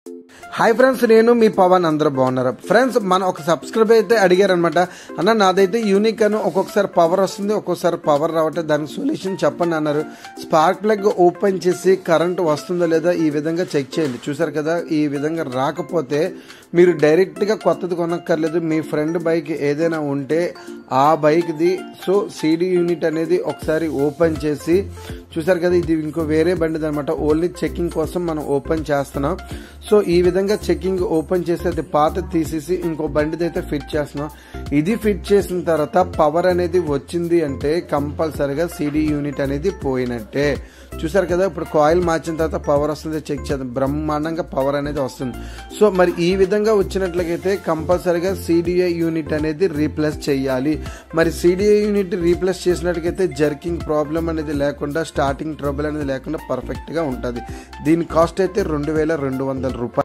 hi friends నేను మీ పవన్ అందరూ బాగున్నారు ఫ్రెండ్స్ మన ఒక సబ్స్క్రైబ్ అయితే అడిగారనమాట అన్న నాదైతే యూనిక్ అని ఒక్కొక్కసారి పవర్ వస్తుంది ఒక్కొక్కసారి పవర్ రావట్లేదు దానికి సొల్యూషన్ చెప్పండి అన్నారు స్పార్క్ ప్లగ్ ఓపెన్ చేసి కరెంట్ వస్తుందో లేదా ఈ విధంగా చెక్ చేయండి చూసారు కదా ఈ విధంగా రాకపోతే మీరు డైరెక్ట్గా కొత్తది కొనక్కర్లేదు మీ ఫ్రెండ్ బైక్ ఏదైనా ఉంటే ఆ బైక్ది సో సీడీ యూనిట్ అనేది ఒకసారి ఓపెన్ చేసి చూసారు కదా ఇది ఇంకో వేరే బండిది అనమాట ఓన్లీ చెకింగ్ కోసం మనం ఓపెన్ చేస్తున్నాం సో ఈ విధంగా చెకింగ్ ఓపెన్ చేసి అది పాత తీసేసి ఇంకో బండిది అయితే ఫిట్ చేస్తున్నాం ఇది ఫిట్ చేసిన తర్వాత పవర్ అనేది వచ్చింది అంటే కంపల్సరిగా సిడి యూనిట్ అనేది పోయినట్టే చూసారు కదా ఇప్పుడు కాయిల్ మార్చిన తర్వాత పవర్ వస్తుంది చెక్ చేద్దాం బ్రహ్మాండంగా పవర్ అనేది వస్తుంది సో మరి ఈ విధంగా వచ్చినట్లయితే కంపల్సరిగా సిడిఐ యూనిట్ అనేది రీప్లేస్ చేయాలి మరి సిడిఐ యూనిట్ రీప్లేస్ చేసినట్టుగైతే జర్కింగ్ ప్రాబ్లం అనేది లేకుండా స్టార్టింగ్ ట్రబుల్ అనేది లేకుండా పర్ఫెక్ట్గా ఉంటుంది దీని కాస్ట్ అయితే రెండు వేల రెండు వందల రూపాయలు